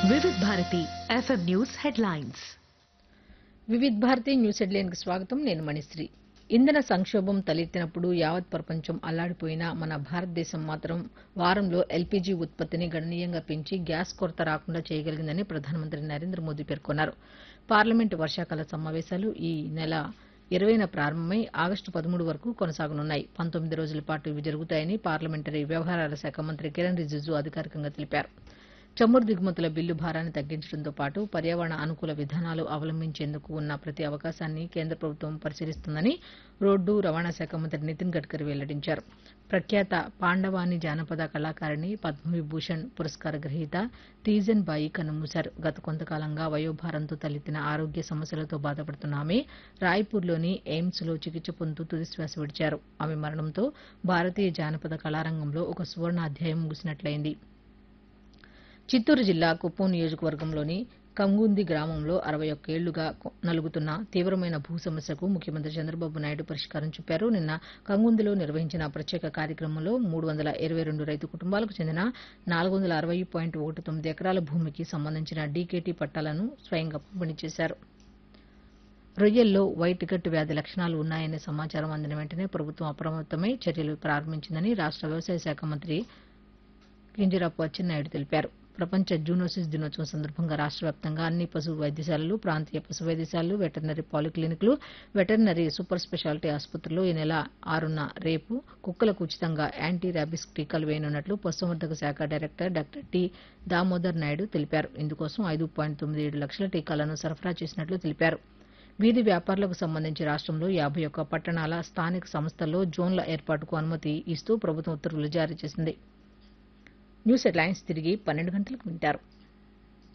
Vividh Bharati FM news headlines Vividh Bharati news హెడ్లైన్కి స్వాగతం నేను మణిశ్రీ ఇంధన సంక్షోభం తలెత్తినప్పుడు యావత్ ప్రపంచం అల్లాడిపోయినా మన భారతదేశం మాత్రం వారంలో ఎల్పీజీ ఉత్పత్తిని గణనీయంగా పెంచి గ్యాస్ కొరత రాకుండా చేయగలిగిందని ప్రధానమంత్రి నరేంద్ర మోదీ పేర్కొన్నారు పార్లమెంటు వర్షాకాల సమావేశాలు ఈ నెల ఇరవైన ప్రారంభమై ఆగస్టు పదమూడు వరకు కొనసాగనున్నాయి పంతొమ్మిది రోజుల పాటు ఇవి జరుగుతాయని పార్లమెంటరీ వ్యవహారాల శాఖ మంత్రి కిరణ్ రిజిజు అధికారికంగా తెలిపారు చమురు దిగుమతుల బిల్లు భారాన్ని తగ్గించడంతో పాటు పర్యావరణ అనుకూల విధానాలు అవలంబించేందుకు ఉన్న ప్రతి అవకాశాన్ని కేంద్ర ప్రభుత్వం పరిశీలిస్తుందని రోడ్డు రవాణా శాఖ మంత్రి నితిన్ గడ్కరీ వెల్లడించారు ప్రఖ్యాత పాండవాని జానపద కళాకారిణి పద్మవిభూషణ్ పురస్కార గ్రహీత తీజన్ బాయి కన్నుమూశారు గత కొంతకాలంగా వయోభారంతో తలెత్తిన ఆరోగ్య సమస్యలతో బాధపడుతున్న ఆమె రాయ్పూర్లోని ఎయిమ్స్లో చికిత్స పొందుతూ తుదిశ్వాస విడిచారు ఆమె మరణంతో భారతీయ జానపద కళారంగంలో ఒక సువర్ణ అధ్యాయం ముగిసినట్లయింది చిత్తూరు జిల్లా కుప్పం నియోజకవర్గంలోని కంగుంది గ్రామంలో అరవై ఒక్కేళ్లుగా కొ- నలుగుతున్న తీవ్రమైన భూ సమస్యకు ముఖ్యమంత్రి చంద్రబాబు నాయుడు పరిష్కారం చూపారు నిన్న కంగుందిలో నిర్వహించిన ప్రత్యేక కార్యక్రమంలో మూడు వందల ఇరవై రెండు రైతు కుటుంబాలకు చెందిన నాలుగు వందల అరవై పాయింట్ ఒకటి తొమ్మిది ఎకరాల భూమికి సంబంధించిన డీకేటీ పట్టాలను స్వయంగా పంపిణీ చేశారు రొయ్యల్లో వైట్ గట్ వ్యాధి లక్షణాలు ఉన్నాయనే సమాచారం అందిన వెంటనే ప్రభుత్వం అప్రమత్తమై చర్యలు ప్రారంభించిందని రాష్ట వ్యవసాయ శాఖ మంత్రి కింజరాపు అచ్చెన్నాయుడు తెలిపారు ప్రపంచ జూనోసిస్ దినోత్సవం సందర్భంగా రాష్ట్ర వ్యాప్తంగా అన్ని పశు వైద్యశాలలు ప్రాంతీయ పశు వైద్యశాలలు వెటర్నరీ పాలిక్లినిక్లు వెటర్నరీ సూపర్ స్పెషాలిటీ ఆసుపత్రుల్లో ఈ నెల ఆరున రేపు కుక్కలకు ఉచితంగా యాంటీ ర్యాబిస్ టీకాలు వేయనున్నట్లు పశుసంవర్ధక శాఖ director doctor T Damodar Naidu తెలిపారు ఇందుకోసం ఐదు పాయింట్ తొమ్మిది ఏడు లక్షల టీకాలను సరఫరా చేసినట్లు తెలిపారు వీధి వ్యాపారులకు సంబంధించి రాష్ట్రంలో యాభై ఒక్క పట్టణాల స్థానిక సంస్థల్లో జోన్ల ఏర్పాటుకు అనుమతి ఇస్తూ ప్రభుత్వం ఉత్తర్వులు జారీ చేసింది న్యూస్ హెడ్లైన్స్ తిరిగి పన్నెండు గంటలకు వింటారు